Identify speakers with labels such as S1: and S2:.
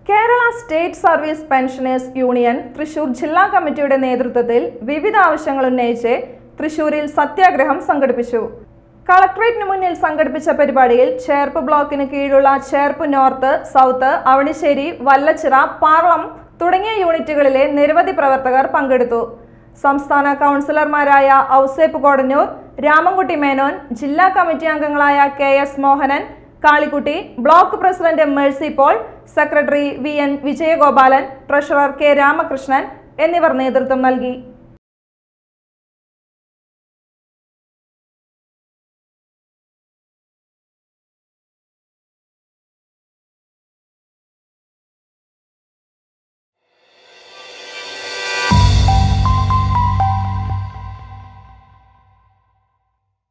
S1: Kerala state service pensioners union Thrissur ജില്ലാ കമ്മിറ്റിയുടെ നേതൃത്വത്തിൽ വിവിധ ആവശ്യങ്ങൾ ഉന്നയിച്ച് തൃശൂരിൽ സത്യാഗ്രഹം സംഘടിപ്പിച്ചു കളക്ട്രേറ്റിന് മുന്നിൽ സംഘടിപ്പിച്ച പരിപാടിയിൽ ചേർപ്പ് ബ്ലോക്കിന് കീഴിലുള്ള ചേർപ്പ് നോർത്ത് സൗത്ത് അവണിശ്ശേരി വല്ലച്ചിറ പാർളം തുടങ്ങിയ യൂണിറ്റുകളിലെ നിരവധി പ്രവർത്തകർ പങ്കെടുത്തു സംസ്ഥാന കൗൺസിലർമാരായ ഔസേപ്പ് കോടന്നൂർ രാമൻകുട്ടി മേനോൻ ജില്ലാ കമ്മിറ്റി അംഗങ്ങളായ K S Mohanan Kalikutty block president Mercy Paul secretary V N Vijayagopalan treasurer K Ramakrishnan എന്നിവർ നേതൃത്വം നൽകി